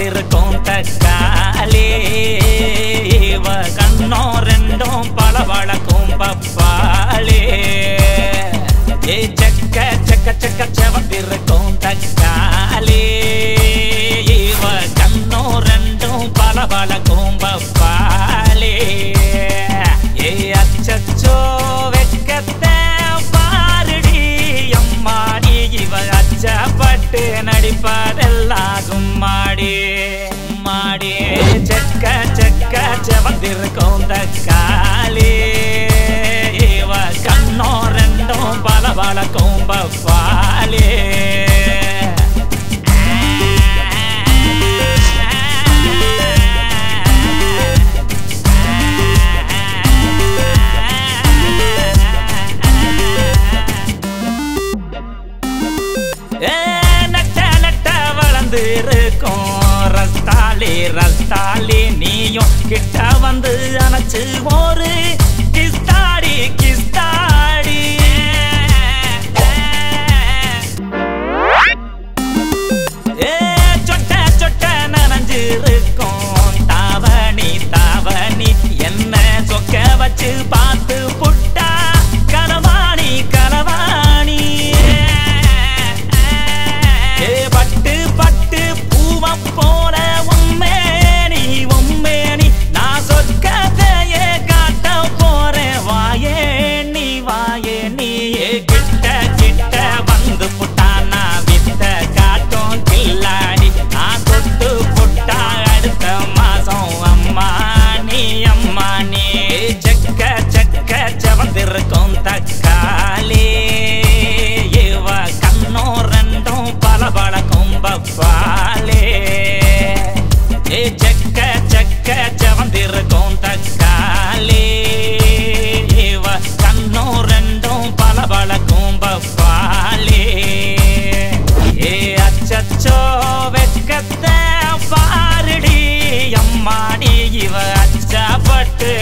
செவந்திருக்கும் தக்காளி இவ கண்ணோ ரெண்டும் பளபளக்கும் பப்பாளி ஏ செக்க செக்க செக்க செவந்திருக்கும் தக்காளி இவ கண்ணோ ரெண்டும் பளபளக்கும் பப்பாளி ஏ அச்சச்சோ வெக்கத்தை பாருடி அம்மாடி இவ அச்சப்பட்டு நடிப்பதெல்லாம் கும்மாடி மாடி செக்க செக்க செவந்திருக்கும் தக்காளி இவ கண்ணோ ரெண்டும் பல பழக்கும் பப்பாளி ஏ, நட்ட நட்ட வளர்ந்து இருக்கும் ரஸ்தாலி ரஸ்தாலி நீயும் கிட்ட வந்து அணைச்சு ஒரு கிஸ்தாடி கிஸ்தாடி ஏ சொட்ட சொட்ட நனைஞ்சு இருக்கும் தாவணி தாவணி என்ன சொக்க வச்சு பார்த்து புட்டா கலவாணி கலவாணி ஏ பட்டு பட்டு பூவம் போல உம்மேனி உம்மேனி நான் சொற்கதையே காட்ட போறேன் வாயே நீ வாயே நீ கிட்ட கிட்ட வந்து புட்டா நான் வித்த காட்டும் கில்லாடி நான் தொட்டு புட்டா அடுத்த மாசம் அம்மா நீ அம்மா நீ செக்க செக்க செவந்திருக்கும் தக்காளி இவ கண்ணோ ரெண்டும் பல பழக்கும் பப்பாலே ஏ செக்க செக்க செவந்திருக்கும் தக்காளி இவ கண்ணோ ரெண்டும் பல பழக்கும் பப்பாலே ஏ அச்சச்சோ வெக்கத்தை பாருடி அம்மாடி இவ அச்சப்பட்டு